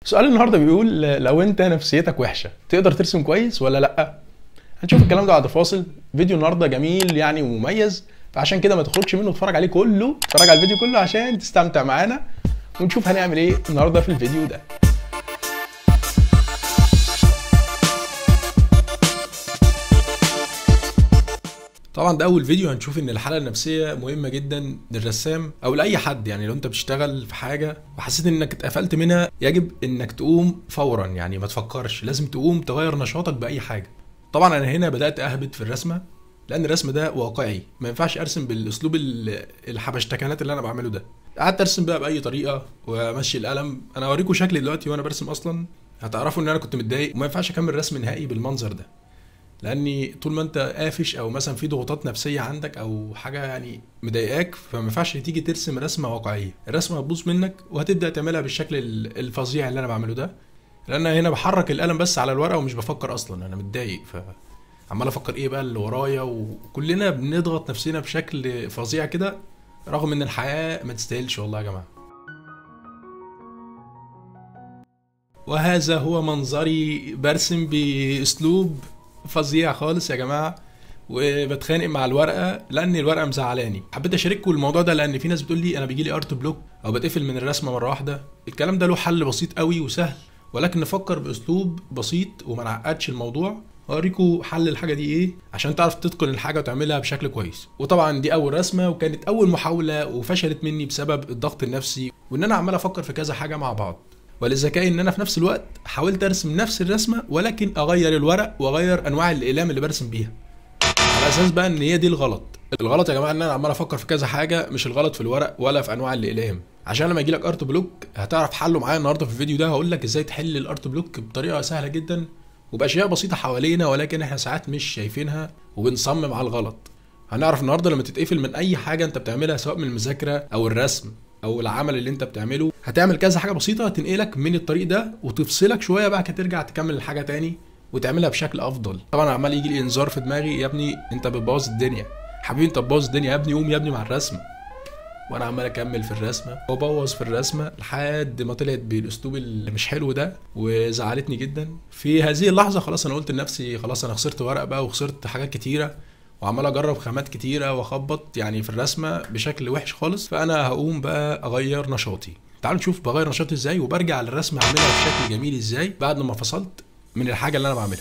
سؤال النهارده بيقول لو انت نفسيتك وحشه تقدر ترسم كويس ولا لا هنشوف الكلام ده بعد فاصل فيديو النهارده جميل يعني ومميز فعشان كده ما تخرجش منه اتفرج عليه كله اتفرج على الفيديو كله عشان تستمتع معانا ونشوف هنعمل ايه النهارده في الفيديو ده طبعا ده اول فيديو هنشوف ان الحاله النفسيه مهمه جدا للرسام او لاي حد يعني لو انت بتشتغل في حاجه وحسيت انك اتقفلت منها يجب انك تقوم فورا يعني ما تفكرش لازم تقوم تغير نشاطك باي حاجه طبعا انا هنا بدات اهبط في الرسمه لان الرسم ده واقعي ما ينفعش ارسم بالاسلوب ال- الحبشتكنات اللي انا بعمله ده قعدت ارسم بقى باي طريقه وامشي القلم انا اوريكم شكلي دلوقتي وانا برسم اصلا هتعرفوا ان انا كنت متضايق وما ينفعش اكمل رسم نهائي بالمنظر ده لاني طول ما انت قافش او مثلا في ضغوطات نفسيه عندك او حاجه يعني مضايقاك فما ينفعش تيجي ترسم رسمه واقعيه الرسمه هتبوظ منك وهتبدا تعملها بالشكل ال- الفظيع اللي انا بعمله ده لان أنا هنا بحرك القلم بس على الورقه ومش بفكر اصلا انا متضايق ف عمال افكر ايه بقى اللي ورايا وكلنا بنضغط نفسنا بشكل فظيع كده رغم ان الحياه ما تستاهلش والله يا جماعه وهذا هو منظري برسم باسلوب فظيع خالص يا جماعه وبتخانق مع الورقه لان الورقه مزعلاني حبيت اشارككم الموضوع ده لان في ناس بتقول لي انا بيجي لي ارت بلوك او بتقفل من الرسمه مره واحده الكلام ده له حل بسيط قوي وسهل ولكن نفكر باسلوب بسيط وما نعقدش الموضوع اوريكم حل الحاجه دي ايه عشان تعرف تتقن الحاجه وتعملها بشكل كويس وطبعا دي اول رسمه وكانت اول محاوله وفشلت مني بسبب الضغط النفسي وان انا عمال افكر في كذا حاجه مع بعض ولذكائي ان انا في نفس الوقت حاولت ارسم نفس الرسمه ولكن اغير الورق واغير انواع الاقلام اللي برسم بيها على اساس بقى ان هي دي الغلط الغلط يا جماعه ان انا عمال افكر في كذا حاجه مش الغلط في الورق ولا في انواع الاقلام عشان لما يجي لك ارت بلوك هتعرف حله معايا النهارده في الفيديو ده هقول لك ازاي تحل الارت بلوك بطريقه سهله جدا وباشياء بسيطه حوالينا ولكن احنا ساعات مش شايفينها وبنصمم على الغلط هنعرف النهارده لما تتقفل من اي حاجه انت بتعملها سواء من المذاكره او الرسم او العمل اللي انت بتعمله هتعمل كذا حاجه بسيطه تنقلك من الطريق ده وتفصلك شويه بقى ترجع تكمل الحاجه تاني وتعملها بشكل افضل طبعا عمال يجي لي انذار في دماغي يا ابني انت بتبوظ الدنيا حبيبي انت بتبوظ الدنيا يا ابني قوم يا ابني مع الرسم وانا عمال اكمل في الرسمه وابوظ في الرسمه لحد ما طلعت بالاسلوب اللي مش حلو ده وزعلتني جدا في هذه اللحظه خلاص انا قلت لنفسي خلاص انا خسرت ورق بقى وخسرت حاجات كتيره وعمال اجرب خامات كتيره واخبط يعني في الرسمه بشكل وحش خالص فانا هقوم بقى اغير نشاطي تعالوا نشوف بغير نشاطي ازاي وبرجع للرسم اعملها بشكل جميل ازاي بعد ما فصلت من الحاجه اللي انا بعملها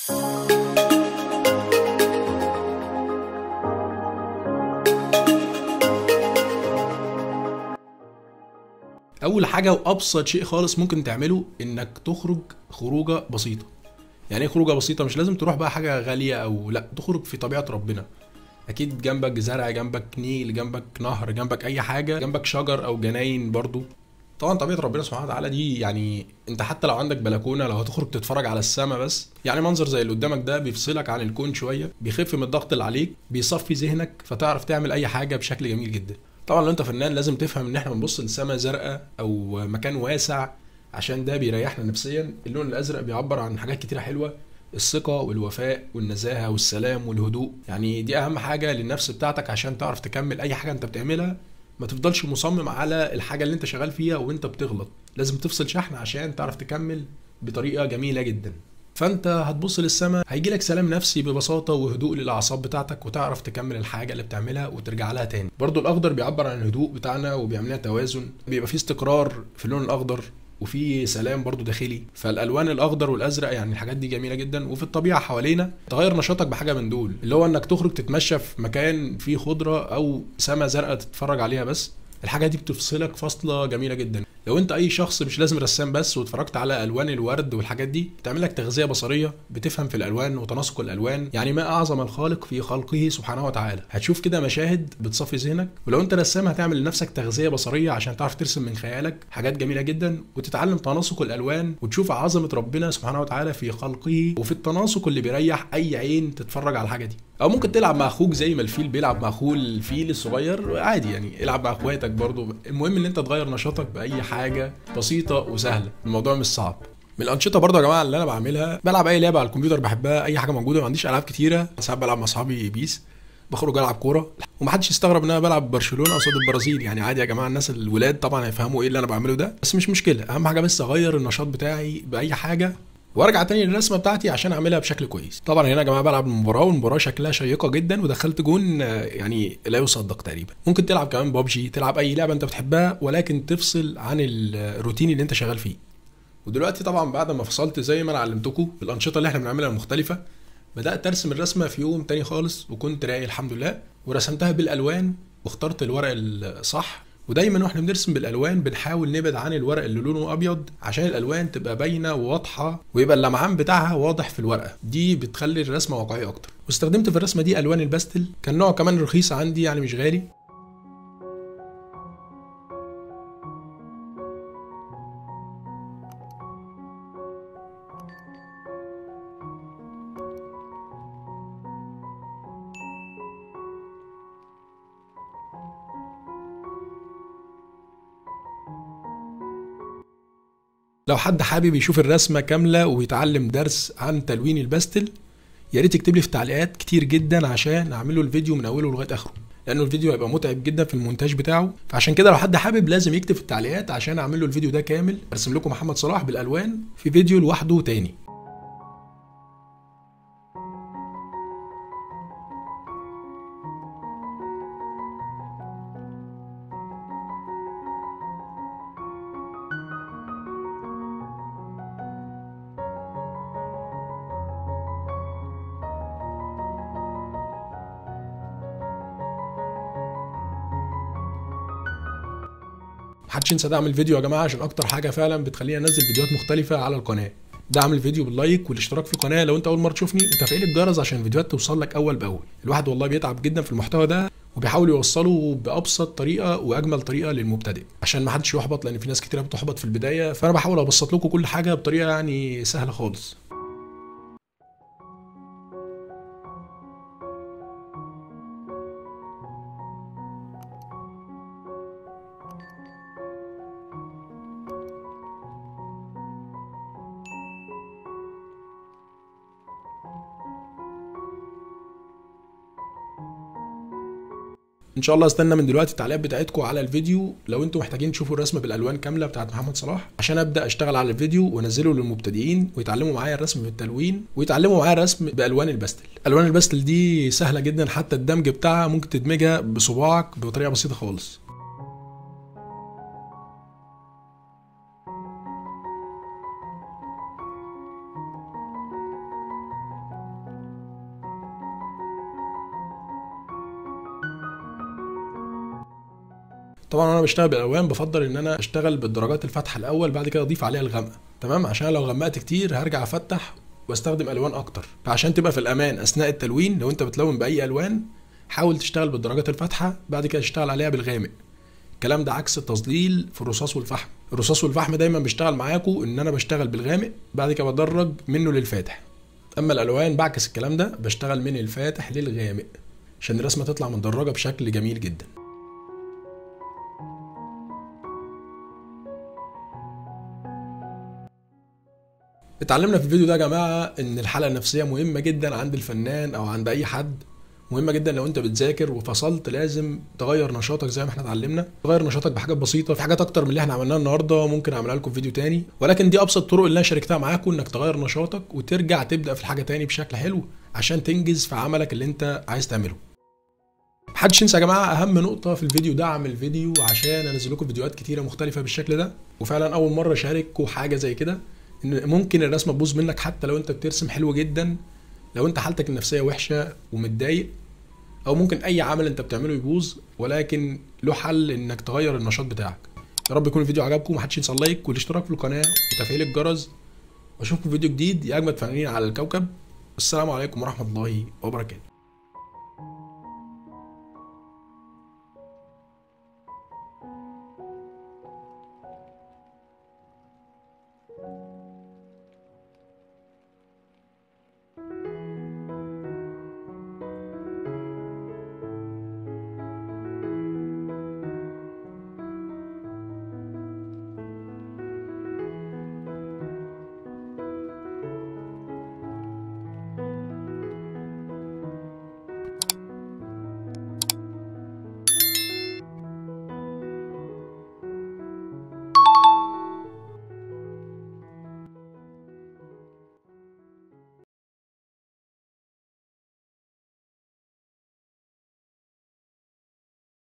اول حاجه وابسط شيء خالص ممكن تعمله انك تخرج خروجه بسيطه يعني ايه خروجه بسيطه مش لازم تروح بقى حاجه غاليه او لا تخرج في طبيعه ربنا اكيد جنبك زرع جنبك نيل جنبك نهر جنبك اي حاجه جنبك شجر او جناين برضو طبعا طبيعه ربنا سبحانه وتعالى دي يعني انت حتى لو عندك بلكونه لو هتخرج تتفرج على السماء بس يعني منظر زي اللي قدامك ده بيفصلك عن الكون شويه بيخف من الضغط اللي عليك بيصفي ذهنك فتعرف تعمل اي حاجه بشكل جميل جدا طبعا لو انت فنان لازم تفهم ان احنا بنبص للسماء زرقاء او مكان واسع عشان ده بيريحنا نفسيا اللون الازرق بيعبر عن حاجات كتيره حلوه الثقة والوفاء والنزاهة والسلام والهدوء يعني دي أهم حاجة للنفس بتاعتك عشان تعرف تكمل أي حاجة أنت بتعملها ما تفضلش مصمم على الحاجة اللي أنت شغال فيها وأنت بتغلط لازم تفصل شحن عشان تعرف تكمل بطريقة جميلة جدا فانت هتبص للسماء هيجي لك سلام نفسي ببساطه وهدوء للاعصاب بتاعتك وتعرف تكمل الحاجه اللي بتعملها وترجع لها تاني برضو الاخضر بيعبر عن الهدوء بتاعنا وبيعمل لنا توازن بيبقى فيه استقرار في اللون الاخضر وفي سلام برضو داخلي فالالوان الاخضر والازرق يعني الحاجات دي جميله جدا وفي الطبيعه حوالينا تغير نشاطك بحاجه من دول اللي هو انك تخرج تتمشى في مكان فيه خضره او سما زرقاء تتفرج عليها بس الحاجه دي بتفصلك فصله جميله جدا لو انت اي شخص مش لازم رسام بس واتفرجت على الوان الورد والحاجات دي بتعمل لك تغذيه بصريه بتفهم في الالوان وتناسق الالوان يعني ما اعظم الخالق في خلقه سبحانه وتعالى هتشوف كده مشاهد بتصفي ذهنك ولو انت رسام هتعمل لنفسك تغذيه بصريه عشان تعرف ترسم من خيالك حاجات جميله جدا وتتعلم تناسق الالوان وتشوف عظمه ربنا سبحانه وتعالى في خلقه وفي التناسق اللي بيريح اي عين تتفرج على الحاجه دي او ممكن تلعب مع اخوك زي ما الفيل بيلعب مع اخوه الفيل الصغير عادي يعني العب مع اخواتك برضو المهم ان انت تغير نشاطك باي حاجه بسيطه وسهله الموضوع مش صعب من الانشطه برضه يا جماعه اللي انا بعملها بلعب اي لعبه على الكمبيوتر بحبها اي حاجه موجوده ما عنديش العاب كتيره ساعات بلعب مع اصحابي بيس بخرج العب كوره ومحدش يستغرب ان انا بلعب برشلونه قصاد البرازيل يعني عادي يا جماعه الناس الولاد طبعا هيفهموا ايه اللي انا بعمله ده بس مش مشكله اهم حاجه بس اغير النشاط بتاعي باي حاجه وارجع تاني للرسمه بتاعتي عشان اعملها بشكل كويس طبعا هنا يا جماعه بلعب المباراه والمباراه شكلها شيقه جدا ودخلت جون آه، يعني لا يصدق تقريبا ممكن تلعب كمان بابجي تلعب اي لعبه انت بتحبها ولكن تفصل عن الروتين اللي انت شغال فيه ودلوقتي طبعا بعد ما فصلت زي ما انا علمتكم الانشطه اللي احنا بنعملها المختلفه بدات ارسم الرسمه في يوم تاني خالص وكنت رايق الحمد لله ورسمتها بالالوان واخترت الورق الصح ودايما واحنا بنرسم بالالوان بنحاول نبعد عن الورق اللي لونه ابيض عشان الالوان تبقى باينه وواضحه ويبقى اللمعان بتاعها واضح في الورقه دي بتخلي الرسمه واقعيه اكتر واستخدمت في الرسمه دي الوان الباستل كان نوع كمان رخيص عندي يعني مش غالي لو حد حابب يشوف الرسمه كامله ويتعلم درس عن تلوين الباستل يا ريت يكتب لي في التعليقات كتير جدا عشان اعمل له الفيديو من اوله لغايه اخره لانه الفيديو هيبقى متعب جدا في المونتاج بتاعه فعشان كده لو حد حابب لازم يكتب في التعليقات عشان اعمل له الفيديو ده كامل ارسم لكم محمد صلاح بالالوان في فيديو لوحده تاني محدش ينسى دعم الفيديو يا جماعه عشان اكتر حاجه فعلا بتخليني انزل فيديوهات مختلفه على القناه دعم الفيديو باللايك والاشتراك في القناه لو انت اول مره تشوفني وتفعيل الجرس عشان الفيديوهات توصل لك اول باول الواحد والله بيتعب جدا في المحتوى ده وبيحاول يوصله بابسط طريقه واجمل طريقه للمبتدئ عشان ما حدش يحبط لان في ناس كتير بتحبط في البدايه فانا بحاول ابسط لكم كل حاجه بطريقه يعني سهله خالص ان شاء الله استنى من دلوقتي التعليقات بتاعتكم على الفيديو لو انتم محتاجين تشوفوا الرسمه بالالوان كامله بتاعت محمد صلاح عشان ابدا اشتغل على الفيديو وانزله للمبتدئين ويتعلموا معايا الرسم بالتلوين ويتعلموا معايا الرسم بالوان الباستل الوان الباستل دي سهله جدا حتى الدمج بتاعها ممكن تدمجها بصباعك بطريقه بسيطه خالص طبعا انا بشتغل بالالوان بفضل ان انا اشتغل بالدرجات الفاتحه الاول بعد كده اضيف عليها الغامقه تمام عشان لو غمقت كتير هرجع افتح واستخدم الوان اكتر فعشان تبقى في الامان اثناء التلوين لو انت بتلون باي الوان حاول تشتغل بالدرجات الفاتحه بعد كده تشتغل عليها بالغامق الكلام ده عكس التظليل في الرصاص والفحم الرصاص والفحم دايما بيشتغل معاكم ان انا بشتغل بالغامق بعد كده بدرج منه للفاتح اما الالوان بعكس الكلام ده بشتغل من الفاتح للغامق عشان الرسمه تطلع مدرجه بشكل جميل جدا اتعلمنا في الفيديو ده يا جماعه ان الحاله النفسيه مهمه جدا عند الفنان او عند اي حد مهمه جدا لو انت بتذاكر وفصلت لازم تغير نشاطك زي ما احنا اتعلمنا تغير نشاطك بحاجات بسيطه في حاجات اكتر من اللي احنا عملناها النهارده ممكن اعملها لكم في فيديو تاني ولكن دي ابسط الطرق اللي انا شاركتها معاكم انك تغير نشاطك وترجع تبدا في الحاجه تاني بشكل حلو عشان تنجز في عملك اللي انت عايز تعمله محدش ينسى يا جماعه اهم نقطه في الفيديو دعم الفيديو عشان انزل لكم فيديوهات كتيره مختلفه بالشكل ده وفعلا اول مره اشارككم حاجه زي كده ان ممكن الرسمه تبوظ منك حتى لو انت بترسم حلو جدا لو انت حالتك النفسيه وحشه ومتضايق او ممكن اي عمل انت بتعمله يبوظ ولكن له حل انك تغير النشاط بتاعك يا رب يكون الفيديو عجبكم محدش ينسى اللايك والاشتراك في القناه وتفعيل الجرس واشوفكم في فيديو جديد يا اجمد فنانين على الكوكب والسلام عليكم ورحمه الله وبركاته